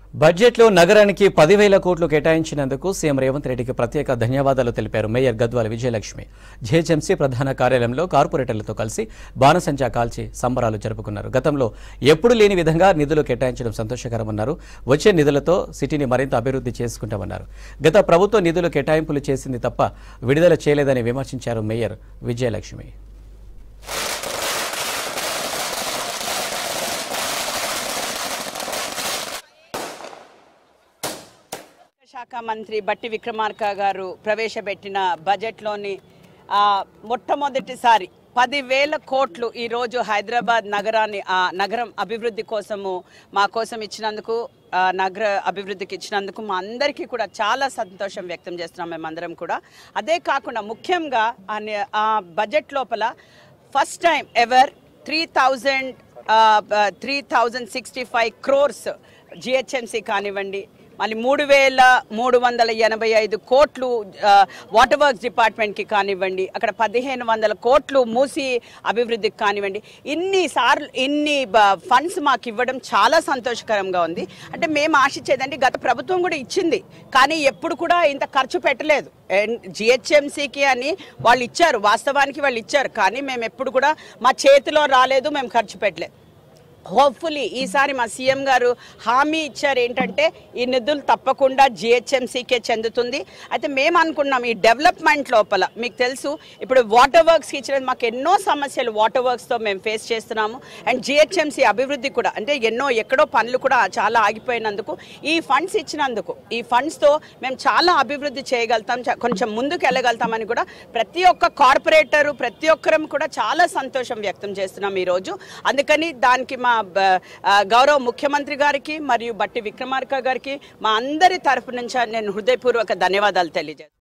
బడ్జెట్లో నగరానికి పదివేల కోట్లు కేటాయించినందుకు సీఎం రేవంత్ రెడ్డికి ప్రత్యేక ధన్యవాదాలు తెలిపారు మేయర్ గద్వాల విజయలక్ష్మి జేహెచ్ఎంసీ ప్రధాన కార్యాలయంలో కార్పొరేటర్లతో కలిసి బాణసంచా కాల్చి సంబరాలు జరుపుకున్నారు గతంలో ఎప్పుడు లేని విధంగా నిధులు కేటాయించడం సంతోషకరమన్నారు వచ్చే నిధులతో సిటీని మరింత అభివృద్ధి చేసుకుంటామన్నారు గత ప్రభుత్వ నిధులు కేటాయింపులు చేసింది తప్ప విడుదల చేయలేదని విమర్శించారు మేయర్ విజయలక్ష్మి శాఖ మంత్రి బట్టి విక్రమార్క గారు ప్రవేశపెట్టిన బడ్జెట్లోని ఆ, మొట్టమొదటిసారి పదివేల కోట్లు ఈరోజు హైదరాబాద్ నగరాన్ని ఆ నగరం అభివృద్ధి కోసము మా కోసం ఇచ్చినందుకు ఆ, నగర అభివృద్ధికి ఇచ్చినందుకు మా అందరికీ కూడా చాలా సంతోషం వ్యక్తం చేస్తున్నాం మేమందరం కూడా అదే కాకుండా ముఖ్యంగా ఆ ని- ఆ బడ్జెట్ లోపల first time ever three thousand three thousand sixty five crores GHMC కానివ్వండి మళ్ళీ మూడు వేల మూడు వందల ఎనభై ఐదు కోట్లు ఆ, వాటర్ వర్క్స్ డిపార్ట్మెంట్కి కానివ్వండి అక్కడ పదిహేను వందల కోట్లు మూసి అభివృద్ధికి కానివ్వండి ఇన్ని సార్లు ఇన్ని బ- ఫండ్స్ మాకు ఇవ్వడం చాలా సంతోషకరంగా ఉంది అంటే మేము ఆశించేదండి గత ప్రభుత్వం కూడా ఇచ్చింది కానీ ఎప్పుడు కూడా ఇంత ఖర్చు పెట్టలేదు జిహెచ్ఎంసీకి అని వాళ్ళు ఇచ్చారు వాస్తవానికి వాళ్ళు ఇచ్చారు కానీ మేము ఎప్పుడు కూడా మా చేతిలో రాలేదు మేము ఖర్చు పెట్టలేదు హోప్ఫుల్లీ ఈసారి మా సీఎం గారు హామీ ఇచ్చారు ఏంటంటే ఈ నిధులు తప్పకుండా జిహెచ్ఎంసీకే చెందుతుంది అయితే మేము అనుకున్నాం ఈ డెవలప్మెంట్ లోపల మీకు తెలుసు ఇప్పుడు వాటర్ వర్క్స్కి ఇచ్చిన మాకు ఎన్నో సమస్యలు వాటర్ వర్క్స్తో మేము ఫేస్ చేస్తున్నాము అండ్ జిహెచ్ఎంసీ అభివృద్ధి కూడా అంటే ఎన్నో ఎక్కడో పనులు కూడా చాలా ఆగిపోయినందుకు ఈ ఫండ్స్ ఇచ్చినందుకు ఈ ఫండ్స్తో మేము చాలా అభివృద్ధి చేయగలుగుతాం చ- కొంచెం ముందుకు వెళ్ళగలుగుతామని కూడా ప్రతి ఒక్క కార్పొరేటరు ప్రతి ఒక్కరం కూడా చాలా సంతోషం వ్యక్తం చేస్తున్నాం ఈరోజు అందుకని దానికి మా బ- ఆ, గౌరవ ముఖ్యమంత్రి గారికి మరియు బట్టి విక్రమార్క గారికి మా అందరి తరపు నుంచి నేను హృదయపూర్వక ధన్యవాదాలు తెలియజేస్తాను